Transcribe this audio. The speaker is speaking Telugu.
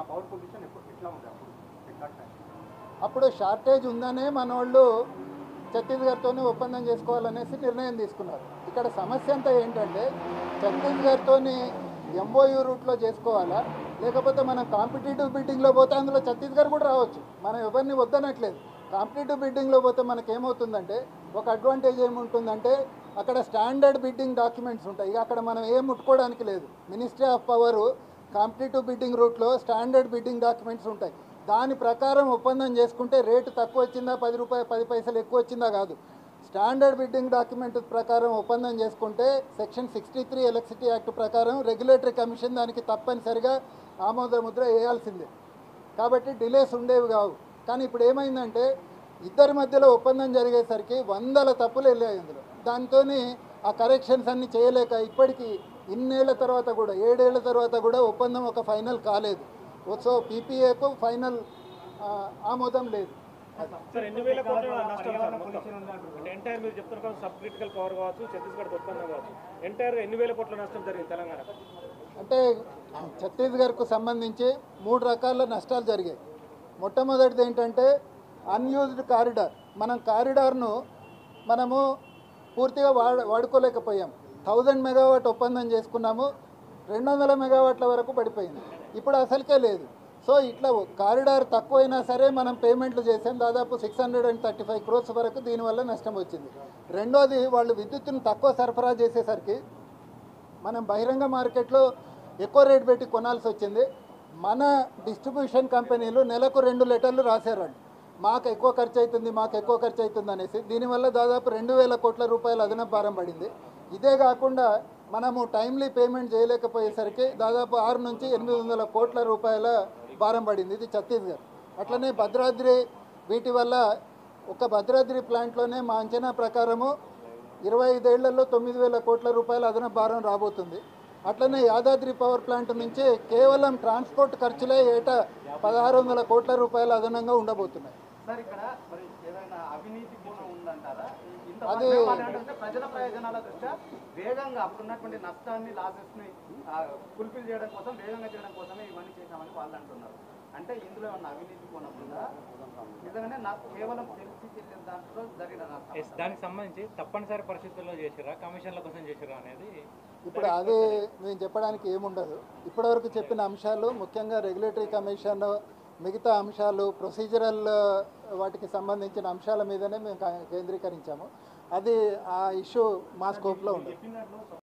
పవర్ పొజిషన్ ఎప్పుడు ఎట్లా ఉంది అప్పుడు ఎగ్జాక్ట్ టైం అప్పుడు షార్టేజ్ ఉందనే మన వాళ్ళు ఛత్తీస్గఢ్తోనే ఒప్పందం చేసుకోవాలనేసి నిర్ణయం తీసుకున్నారు ఇక్కడ సమస్య అంతా ఏంటంటే ఛత్తీస్గఢ్తోని ఎంఓయూ రూట్లో చేసుకోవాలా లేకపోతే మనం కాంపిటేటివ్ బిడ్డింగ్లో పోతే అందులో ఛత్తీస్గఢ్ కూడా రావచ్చు మనం ఎవరిని వద్దనట్లేదు కాంపిటేటివ్ బిడ్డింగ్లో పోతే మనకి ఏమవుతుందంటే ఒక అడ్వాంటేజ్ ఏముంటుందంటే అక్కడ స్టాండర్డ్ బిడ్డింగ్ డాక్యుమెంట్స్ ఉంటాయి ఇక అక్కడ మనం ఏం ముట్టుకోవడానికి లేదు ministry of power competitive bidding రూట్లో స్టాండర్డ్ బిడ్డింగ్ డాక్యుమెంట్స్ ఉంటాయి దాని ప్రకారం ఒప్పందం చేసుకుంటే రేటు తక్కువ వచ్చిందా పది రూపాయలు పది పైసలు ఎక్కువ వచ్చిందా కాదు స్టాండర్డ్ బిడ్డింగ్ డాక్యుమెంట్ ప్రకారం ఒప్పందం చేసుకుంటే section sixty three electricity act ప్రకారం రెగ్యులేటరీ కమిషన్ దానికి తప్పనిసరిగా ఆమోద ముద్ర వేయాల్సిందే కాబట్టి డిలేస్ ఉండేవి కావు కానీ ఇప్పుడు ఏమైందంటే ఇద్దరి మధ్యలో ఒప్పందం జరిగేసరికి వందల తప్పులు వెళ్ళాయి అందులో దాంతో ఆ కరెక్షన్స్ అన్ని చేయలేక ఇప్పటికీ ఇన్నేళ్ల తర్వాత కూడా ఏడేళ్ల తర్వాత కూడా ఒప్పందం ఒక ఫైనల్ కాలేదు సో పీపీఏకు ఫైనల్ ఆమోదం లేదు సార్ ఎన్ని వేల కోట్ల నష్టం సార్ మొత్తం అంటే ఎంటైర్ మీరు చెప్తున్నారు కదా సబ్ క్రిటికల్ పవర్ కావచ్చు ఛత్తీస్గఢ్ ఒప్పందం కావచ్చు ఎంటైర్ ఎన్ని వేల కోట్ల నష్టం జరిగింది తెలంగాణ అంటే ఛత్తీస్గఢ్కు సంబంధించి మూడు రకాల నష్టాలు జరిగాయి మొట్టమొదటిది ఏంటంటే అన్యూజ్డ్ కారిడార్ మనం కారిడార్ను మనము పూర్తిగా వాడ వాడుకోలేకపోయాం థౌజండ్ మెగావాట్ ఒప్పందం చేసుకున్నాము రెండు వందల మెగావాట్ల వరకు పడిపోయింది ఇప్పుడు అసలుకే లేదు సో ఇట్లా కారిడార్ తక్కువైనా సరే మనం పేమెంట్లు చేసాం దాదాపు six hundred and thirty five crores వరకు దీనివల్ల నష్టం వచ్చింది రెండోది వాళ్ళు విద్యుత్తును తక్కువ సరఫరా చేసేసరికి మనం బహిరంగ మార్కెట్లో ఎక్కువ రేట్ పెట్టి కొనాల్సి వచ్చింది మన డిస్ట్రిబ్యూషన్ కంపెనీలు నెలకు రెండు లెటర్లు రాశారండి మాకు ఎక్కువ ఖర్చు అవుతుంది మాకు ఎక్కువ ఖర్చు అవుతుంది అనేసి దీనివల్ల దాదాపు రెండు వేల కోట్ల రూపాయల అదనపు భారం పడింది ఇదే కాకుండా మనము టైమ్లీ పేమెంట్ చేయలేకపోయేసరికి దాదాపు ఆరు నుంచి ఎనిమిది వందల కోట్ల రూపాయల భారం పడింది ఇది ఛత్తీస్గఢ్ అట్లనే భద్రాద్రి వీటి వల్ల ఒక భద్రాద్రి ప్లాంట్లోనే మా అంచనా ప్రకారము ఇరవై ఐదేళ్లలో తొమ్మిది వేల కోట్ల రూపాయల అదనపు భారం రాబోతుంది అట్లనే యాదాద్రి పవర్ ప్లాంట్ నుంచి కేవలం ట్రాన్స్పోర్ట్ ఖర్చులే ఏటా పదహారు వందల కోట్ల రూపాయలు అదనంగా ఉండబోతున్నాయి సార్ ఇక్కడ మరి ఏదైనా అవినీతి కోణం ఉందంటారా ఇంత అది- అంటే ప్రజల ప్రయోజనాల దృష్ట్యా వేగంగా అప్పుడున్నటువంటి నష్టాన్ని లాసెస్ ని ఫుల్ఫిల్ చేయడం కోసం వేగంగా చేయడం కోసమే ఇవన్నీ చేశామని వాళ్ళు అంటున్నారు అంటే ఇందులో ఏమన్నా అవినీతి కోణం ఉందా నిజంగానే నా కేవలం తెలిసి తెలియని దాంట్లో జరిగిన నష్టం ఎస్, దానికి సంబంధించి తప్పనిసరి పరిస్థితుల్లో చేసిరా కమిషన్ల కోసం చేసిరా అనేది ఇప్పుడు అది మేము చెప్పడానికి ఏముండదు ఇప్పటివరకు చెప్పిన అంశాలు ముఖ్యంగా రెగ్యులేటరీ కమిషన్ మిగతా అంశాలు ప్రొసీజరల్ వాటికి సంబంధించిన అంశాల మీదనే మేము కా- కేంద్రీకరించాము అది ఆ ఇష్యూ మా స్కోప్లో ఉండదు